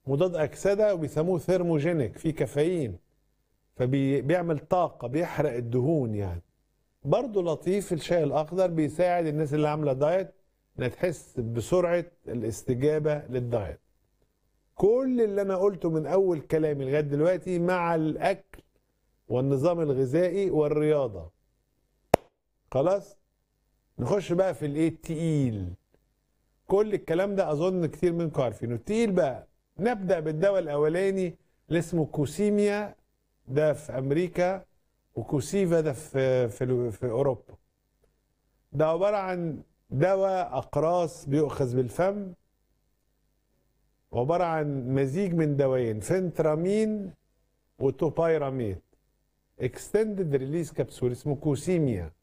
مضاد اكسده وبيسموه ثيرموجينيك فيه كافيين فبيعمل طاقه بيحرق الدهون يعني برضه لطيف الشاي الاخضر بيساعد الناس اللي عامله دايت انها تحس بسرعه الاستجابه للدايت كل اللي انا قلته من اول كلامي لغايه دلوقتي مع الاكل والنظام الغذائي والرياضه خلاص نخش بقى في الايه التقيل كل الكلام ده اظن كتير منكم عارفينه التقيل بقى نبدا بالدواء الاولاني اللي اسمه كوسيميا ده في امريكا وكوسيفا ده في في, في اوروبا ده عباره عن دواء اقراص بيؤخذ بالفم عباره عن مزيج من دوايين فنترامين وتوبايراميد اكستندد ريليز كبسول اسمه كوسيميا